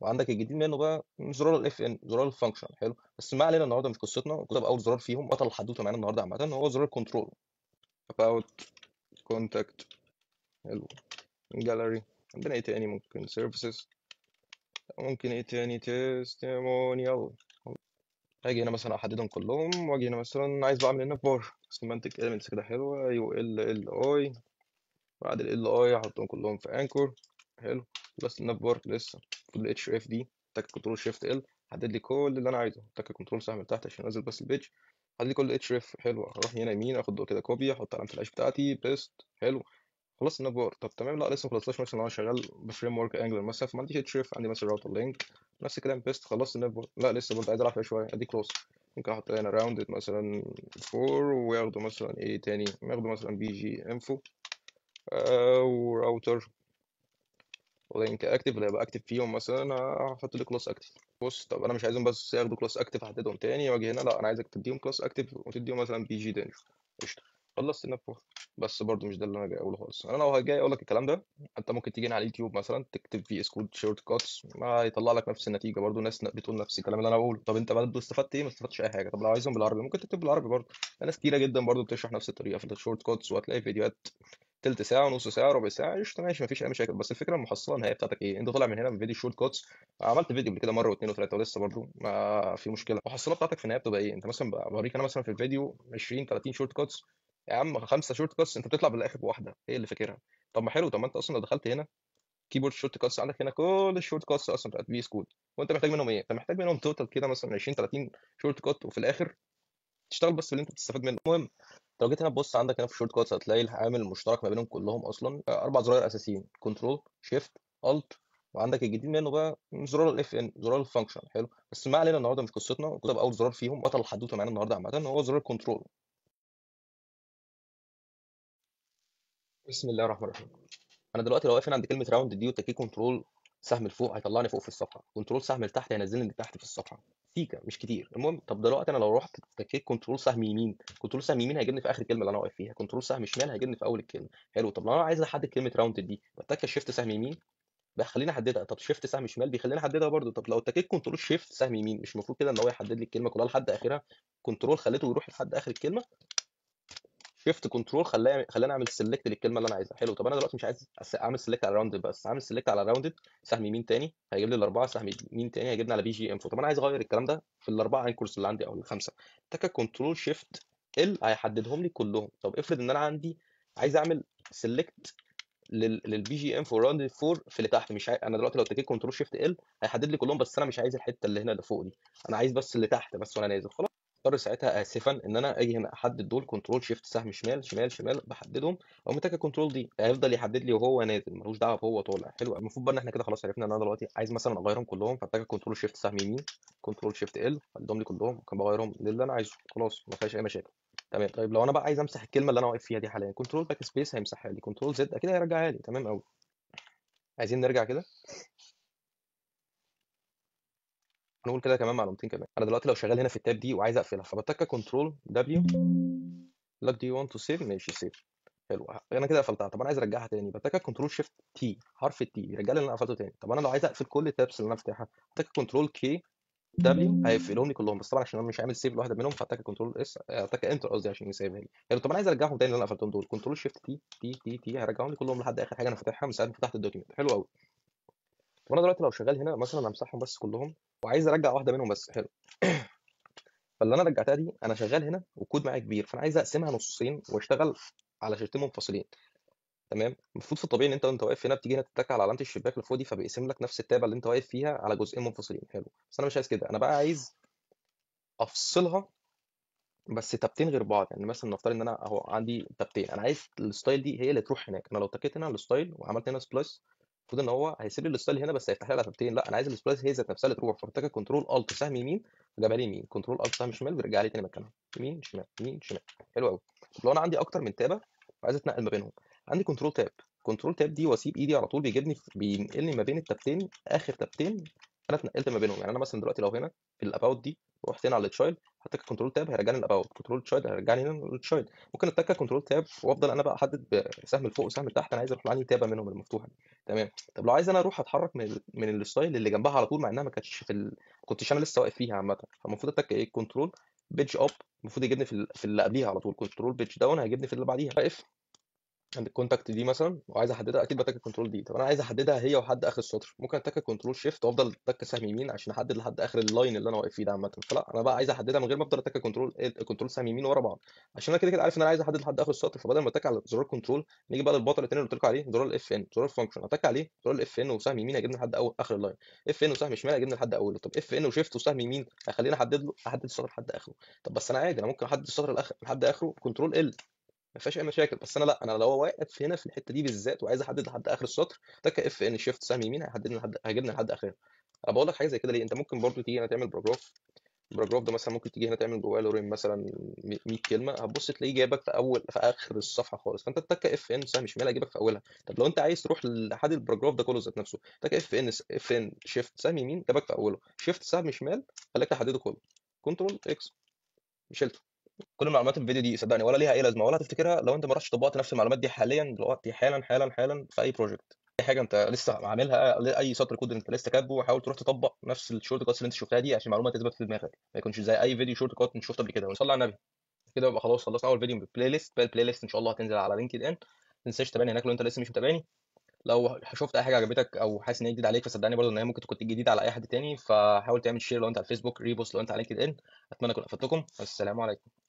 وعندك الجديد منه بقى زرار الاف ان زرار الفانكشن حلو بس ما علينا النهارده مش قصتنا كده اول زرار فيهم بطل الحدوته معانا النهارده عامه هو زرار الكنترول about contact حلو gallery عندنا ايه تاني ممكن services ممكن ايه تاني testimonial هاجي هنا مثلا احددهم كلهم واجي هنا مثلا عايز بعمل هنا بار semantic elements كده حلوه يو ال ال اي بعد ال ال اي احطهم كلهم في انكور حلو بس الناب بار لسه في الاتش اف دي تك كنترول شيفت ال حدد لي كل اللي انا عايزه تك كنترول سهم تحت عشان انزل بس البيج حدد لي كل اتش اف حلو اروح هنا يمين اخد دول كده كوبي احط علامه العيش بتاعتي بيست حلو خلصت الناب بار طب تمام لا لسه مخلصتش مثلا انا شغال بفريم ورك انجلر مثلا فما عنديش اتش اف عندي مثلا راوتر لينك نفس الكلام بيست خلصت الناب بار لا لسه برضه عايز العب فيها شويه ادي كلوز ممكن احط هنا راوندد مثلا 4 وياخدوا مثلا ايه تاني ياخدوا مثلا بي جي انفو وراوتر لينك اكتف اللي هيبقى اكتف فيهم مثلا هحط لي كلاس اكتف بص طب انا مش عايزهم بس ياخدوا كلاس اكتف احددهم تاني واجي هنا لا انا عايزك تديهم كلاس اكتف وتديهم مثلا بي جي دينجر قشطه خلصت النبوه بس برضو مش ده اللي انا جاي اقوله خالص انا لو جاي اقول لك الكلام ده انت ممكن تيجي هنا على اليوتيوب مثلا تكتب في اس كود شورت كاتس ما يطلع لك نفس النتيجه برضو ناس بتقول نفس الكلام اللي انا بقوله طب انت برضو استفدت ايه ما استفدتش اي حاجه طب لو عايزهم بالعربي ممكن تكتب بالعربي برضو ناس كتيره جدا برضو بتشرح نفس الطريقه في الشورت كاتس وهتلاقي فيديوهات تلت ساعه نص ساعه ربع ساعه قشطه ماشي مفيش اي مشاكل بس الفكره المحصله النهائيه بتاعتك ايه انت طالع من هنا من فيديو شورت كاتس عملت فيديو قبل كده مره واثنين وثلاثه ولسه برضو ما في مشكله المحصله بتاعتك في النهايه بتبقى ايه انت مثلا بوريك انا مثلا في الفيديو 20 30 شورت كاتس يا عم خمسه شورت كاتس انت بتطلع بالاخر بواحده ايه اللي فاكرها طب ما حلو طب ما انت اصلا لو دخلت هنا كيبورد شورت كاتس عندك هنا كل الشورت كاتس اصلا بتاعت في اس كود وانت محتاج منهم ايه انت محتاج منهم توتال كده مثلا 20 30 شورت كات وفي الاخر تشتغل بس اللي انت بتستفاد منه المهم لو جيت هنا تبص عندك هنا في الشورت كاتس هتلاقي العامل المشترك ما بينهم كلهم اصلا اربع زراير اساسيين كنترول شيفت الت وعندك الجديد منه بقى زرار الاف ان زرار الفانكشن حلو بس ما علينا النهارده مش قصتنا كده اول زرار فيهم بطل الحدوته معانا النهارده عامه هو زرار الكنترول بسم الله الرحمن الرحيم انا دلوقتي لو واقف هنا عند كلمه راوند دي وتكي كنترول سهم لفوق هيطلعني فوق في الصفحه كنترول سهم لتحت هينزلني لتحت في الصفحه سيكا مش كتير المهم طب دلوقتي انا لو رحت تكيت كنترول سهم يمين كنترول سهم يمين هيجيبني في اخر الكلمه اللي انا واقف فيها كنترول سهم شمال هيجيبني في اول الكلمه حلو طب لو انا عايز احدد كلمه راوند دي بتك شيفت سهم يمين بيخليني احددها طب شيفت سهم شمال بيخليني احددها برضه طب لو اتكيت كنترول شيفت سهم يمين مش المفروض كده ان هو يحدد لي الكلمه كلها لحد اخرها كنترول خليته يروح لحد اخر الكلمه شيفت كنترول خلاني خلاني اعمل سيلكت للكلمه اللي انا عايزها حلو طب انا دلوقتي مش عايز اعمل سيلكت على راوندد بس اعمل سيلكت على راوندد سهم يمين تاني هيجيب لي الاربعه سهم يمين تاني هيجيبني على بي جي انفو طب انا عايز اغير الكلام ده في الاربعه انكورز اللي عندي او الخمسه تك كنترول شيفت ال هيحددهم لي كلهم طب افرض ان انا عندي عايز اعمل سيلكت للبي جي ام فور راوند 4 في اللي تحت مش عاي... انا دلوقتي لو تكيت كنترول شيفت ال هيحدد لي كلهم بس انا مش عايز الحته اللي هنا اللي فوق دي انا عايز بس اللي تحت بس وانا نازل خلاص اضطر ساعتها اسفا ان انا اجي هنا احدد دول كنترول شيفت سهم شمال شمال شمال بحددهم او متاكد كنترول دي هيفضل يحدد لي وهو نازل ملوش دعوه وهو طالع حلو المفروض بقى ان احنا كده خلاص عرفنا ان انا دلوقتي عايز مثلا اغيرهم كلهم فاتاكد كنترول شيفت سهم يمين كنترول شيفت ال احددهم لي كلهم ممكن بغيرهم للي انا عايزه خلاص ما فيهاش اي مشاكل تمام طيب لو انا بقى عايز امسح الكلمه اللي انا واقف فيها دي حاليا كنترول باك سبيس هيمسحها لي كنترول زد اكيد هيرجعها لي تمام قوي عايزين نرجع كده نقول كده كمان معلومتين كمان انا دلوقتي لو شغال هنا في التاب دي وعايز اقفلها فبتك كنترول دبليو لك دي وانت تو سيف ماشي سيف حلو انا كده قفلتها طب انا عايز ارجعها تاني بتك كنترول شيفت تي حرف التي يرجع لي اللي انا قفلته تاني طب انا لو عايز اقفل كل التابس اللي انا فاتحها بتك كنترول كي دبليو هيقفلهم لي كلهم بس طبعا عشان انا مش عامل سيف لواحده منهم فاتك كنترول اس اتك انتر قصدي عشان يسيبها لي يعني طب انا عايز ارجعهم تاني اللي انا قفلتهم دول كنترول شيفت تي تي تي تي هيرجعهم لي كلهم لحد اخر حاجه انا فاتحها من ساعه ما فتحت الدوكيمنت حلو قوي طب انا دلوقتي لو شغال هنا مثلا امسحهم بس كلهم وعايز ارجع واحده منهم بس حلو فاللي انا رجعتها دي انا شغال هنا والكود معايا كبير فانا عايز اقسمها نصين واشتغل على شاشتين منفصلين تمام المفروض في الطبيعي ان انت وانت واقف هنا بتيجي هنا تتك على علامه الشباك اللي فوق دي فبيقسم لك نفس التابه اللي انت واقف فيها على جزئين منفصلين حلو بس انا مش عايز كده انا بقى عايز افصلها بس تابتين غير بعض يعني مثلا نفترض ان انا اهو عندي تابتين انا عايز الستايل دي هي اللي تروح هناك انا لو تكيت هنا على الستايل وعملت هنا سبلايس المفروض ان هو هيسيب لي الستايل هنا بس هيفتح لي على تابتين لا انا عايز السبلايس هي ذات نفسها اللي تروح فبتك كنترول الت سهم يمين جابها لي يمين كنترول الت سهم شمال بيرجع لي تاني مكانها يمين شمال يمين شمال حلو قوي طب لو انا عندي اكتر من تابه وعايز اتنقل ما بينهم عندي كنترول تاب كنترول تاب دي واسيب ايدي على طول بيجيبني بينقلني ما بين التابتين اخر تابتين انا اتنقلت ما بينهم يعني انا مثلا دلوقتي لو هنا في الاباوت دي رحت هنا على التشايلد هتك كنترول تاب هيرجعني الاباوت كنترول تشايلد هيرجعني هنا للتشايلد ممكن اتك كنترول تاب وافضل انا بقى احدد بسهم لفوق وسهم لتحت انا عايز اروح لانهي تابه منهم المفتوحه دي تمام طب لو عايز انا اروح اتحرك من ال... من الستايل اللي جنبها على طول مع انها ما كانتش في ال... ما كنتش انا لسه واقف فيها عامه فالمفروض اتك ايه كنترول بيج اب المفروض يجيبني في ال... في اللي قبليها على طول كنترول بيج داون هيجيبني في اللي بعديها واقف عند الكونتاكت دي مثلا وعايز احددها اكيد بتك كنترول دي طب انا عايز احددها هي وحد اخر السطر ممكن اتك كنترول شيفت وافضل اتك سهم يمين عشان احدد لحد اخر اللاين اللي انا واقف فيه ده عامه فلا انا بقى عايز احددها من غير ما افضل اتك كنترول كنترول سهم يمين ورا بعض عشان انا كده كده عارف ان انا عايز احدد لحد اخر السطر فبدل ما اتك على زرار كنترول نيجي بقى للبطل التاني اللي قلت لكم عليه زرار الاف ان زرار الفانكشن اتك عليه زرار الاف ان وسهم يمين هيجيبني لحد اول اخر اللاين اف ان وسهم شمال هيجيبني لحد اوله طب اف ان وشيفت وسهم يمين هيخليني احدد له احدد السطر لحد اخره طب بس انا عادي انا ممكن احدد السطر الأخ- لحد اخره كنترول ال ما فيهاش اي مشاكل بس انا لا انا لو واقف هنا في الحته دي بالذات وعايز احدد لحد اخر السطر تك اف ان شيفت سهم يمين هيحددني لحد هيجيبني لحد اخره انا بقول لك حاجه زي كده ليه انت ممكن برضو تيجي هنا تعمل باراجراف الباراجراف ده مثلا ممكن تيجي هنا تعمل جواه لورين مثلا 100 كلمه هتبص تلاقيه جايبك في اول في اخر الصفحه خالص فانت تك اف ان سهم شمال هيجيبك في اولها طب لو انت عايز تروح لحد الباراجراف ده كله ذات نفسه تك اف ان اف ان شيفت سهم يمين جابك في اوله شيفت سهم شمال خليك تحدده كله كنترول اكس شلته كل معلومات الفيديو دي صدقني ولا ليها اي لازمه ولا هتفتكرها لو انت ما رحتش طبقت نفس المعلومات دي حاليا دلوقتي حالا حالا حالا في اي بروجكت اي حاجه انت لسه عاملها اي سطر كود انت لسه كاتبه حاول تروح تطبق نفس الشورت كاتس اللي انت شفتها دي عشان المعلومه تثبت في دماغك ما يكونش زي اي فيديو شورت كات انت شفته قبل كده ونصلي على النبي كده يبقى خلاص خلصنا اول فيديو من البلاي ليست بقى البلاي ليست ان شاء الله هتنزل على لينكد ان ما تنساش تتابعني هناك لو انت لسه مش متابعني لو شفت اي حاجه عجبتك او حاسس ان هي جديده عليك فصدقني برضه ان هي ممكن تكون جديده على اي حد تاني فحاول تعمل شير لو انت على الفيسبوك ريبوست لو انت على لينكد ان اتمنى اكون افدتكم السلام عليكم